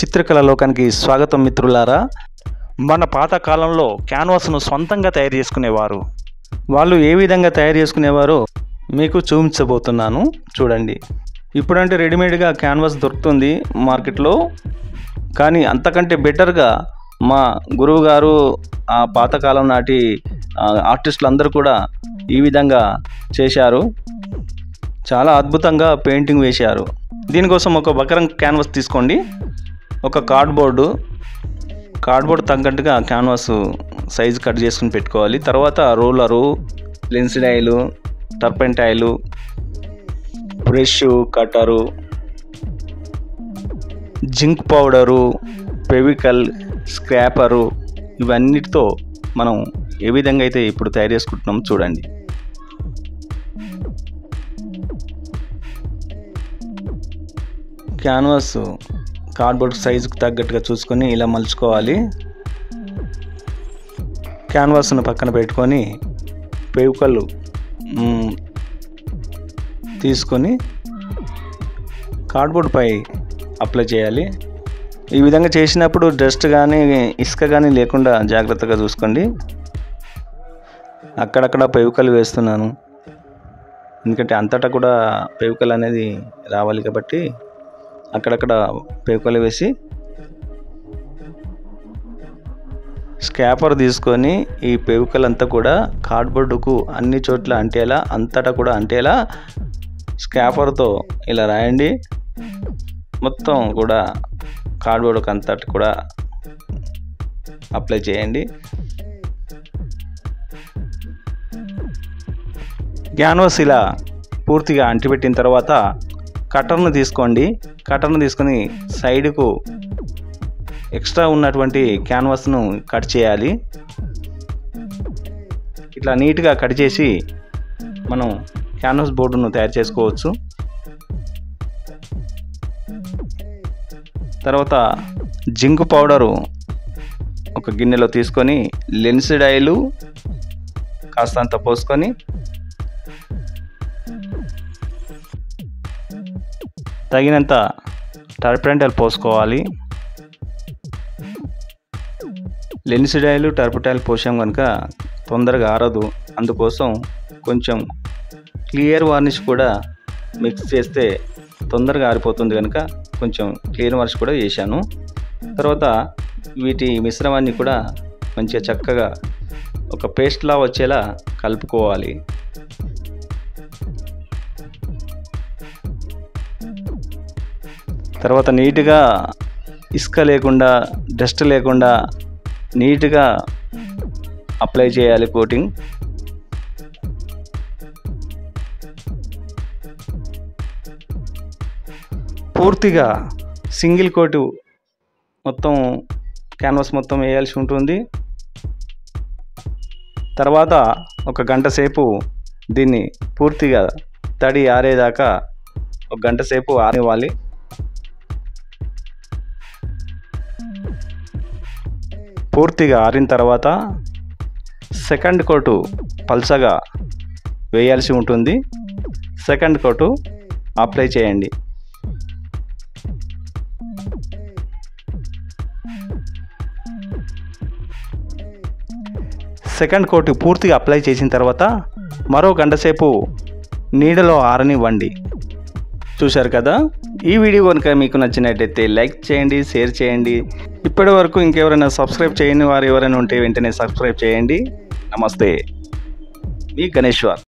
చిత్రకళ లోకానికి స్వాగతం మిత్రులారా మన పాత కాలంలో క్యాన్వాస్ను సొంతంగా తయారు చేసుకునేవారు వాళ్ళు ఏ విధంగా తయారు చేసుకునేవారో మీకు చూపించబోతున్నాను చూడండి ఇప్పుడంటే రెడీమేడ్గా క్యాన్వాస్ దొరుకుతుంది మార్కెట్లో కానీ అంతకంటే బెటర్గా మా గురువు గారు ఆ పాతకాలం నాటి ఆ, ఆర్టిస్టులు అందరూ కూడా ఈ విధంగా చేశారు చాలా అద్భుతంగా పెయింటింగ్ వేశారు దీనికోసం ఒక బకరం క్యాన్వాస్ తీసుకోండి ఒక కార్డ్బోర్డు కార్డ్బోర్డ్ తగ్గట్టుగా క్యాన్వాస్ సైజు కట్ చేసుకుని పెట్టుకోవాలి తర్వాత roller linseed oil turpentine oil brush cutter zinc powder Fevicol scraper ఇవన్నిటితో మనం ఏ విధంగా అయితే ఇప్పుడు తయారు చేసుకుంటున్నాం చూడండి క్యాన్వాస్ కార్డ్బోర్డ్ సైజుకు తగ్గట్టుగా చూసుకొని ఇలా మలుచుకోవాలి క్యాన్వాస్ను పక్కన పెట్టుకొని పేవుకళ్ళు మ్, తీసుకొని కార్డ్బోర్డ్పై అప్లై చేయాలి ఈ విధంగా చేసినప్పుడు డస్ట్ కానీ ఇసుక కానీ లేకుండా జాగ్రత్తగా చూసుకోండి అక్కడక్కడ పెవుకలు వేస్తున్నాను ఎందుకంటే అంతటా కూడా పెవుకలు అనేది రావాలి కాబట్టి అక్కడక్కడ పేపర్లు వేసి స్కాపర్ తీసుకొని ఈ పేవుకలంతా కూడా కార్డ్బోర్డుకు అన్ని చోట్ల అంటేలా అంతటా కూడా అంటేలా స్కాపర్తో ఇలా రాయండి మొత్తం కూడా కార్డ్బోర్డుకు అంతటి కూడా అప్లై చేయండి క్యాన్వాస్ ఇలా పూర్తిగా అంటిపెట్టిన తర్వాత కటర్ను తీసుకోండి కటర్ను తీసుకొని సైడ్కు ఎక్స్ట్రా ఉన్నటువంటి క్యాన్వాస్ను కట్ చేయాలి ఇట్లా నీట్గా కట్ చేసి మనం క్యాన్వాస్ బోర్డును తయారు చేసుకోవచ్చు తర్వాత జింక్ పౌడరు ఒక గిన్నెలో తీసుకొని లెన్స్ డైలు కాస్తంత పోసుకొని తగినంత టర్పరెంటల్ పోసుకోవాలి లెన్సిడాయిల్ టర్పటాయిల్ పోసాం కనుక తొందరగా ఆరదు అందుకోసం కొంచెం క్లియర్ వార్నిష్ కూడా మిక్స్ చేస్తే తొందరగా ఆరిపోతుంది కనుక కొంచెం క్లియర్ వార్నిష్ కూడా చేశాను తర్వాత వీటి మిశ్రమాన్ని కూడా మంచిగా చక్కగా ఒక పేస్ట్లా వచ్చేలా కలుపుకోవాలి తర్వాత నీట్గా ఇసుక లేకుండా డస్ట్ లేకుండా నీట్గా అప్లై చేయాలి కోటింగ్ పూర్తిగా సింగిల్ కోటు మొత్తం క్యాన్వాస్ మొత్తం వేయాల్సి ఉంటుంది తర్వాత ఒక గంట సేపు దీన్ని పూర్తిగా తడి ఆరేదాకా ఒక గంట సేపు ఆనివ్వాలి పూర్తిగా ఆరిన తర్వాత సెకండ్ కోటు పల్చగా వేయాల్సి ఉంటుంది సెకండ్ కోటు అప్లై చేయండి సెకండ్ కోటు పూర్తిగా అప్లై చేసిన తర్వాత మరో గంట సేపు నీడలో ఆరనివ్వండి చూశారు కదా ఈ వీడియో కనుక మీకు నచ్చినట్టయితే లైక్ చేయండి షేర్ చేయండి ఇప్పటి వరకు ఇంకెవరైనా సబ్స్క్రైబ్ చేయని వారు ఎవరైనా ఉంటే వెంటనే సబ్స్క్రైబ్ చేయండి నమస్తే మీ గణేశ్వర్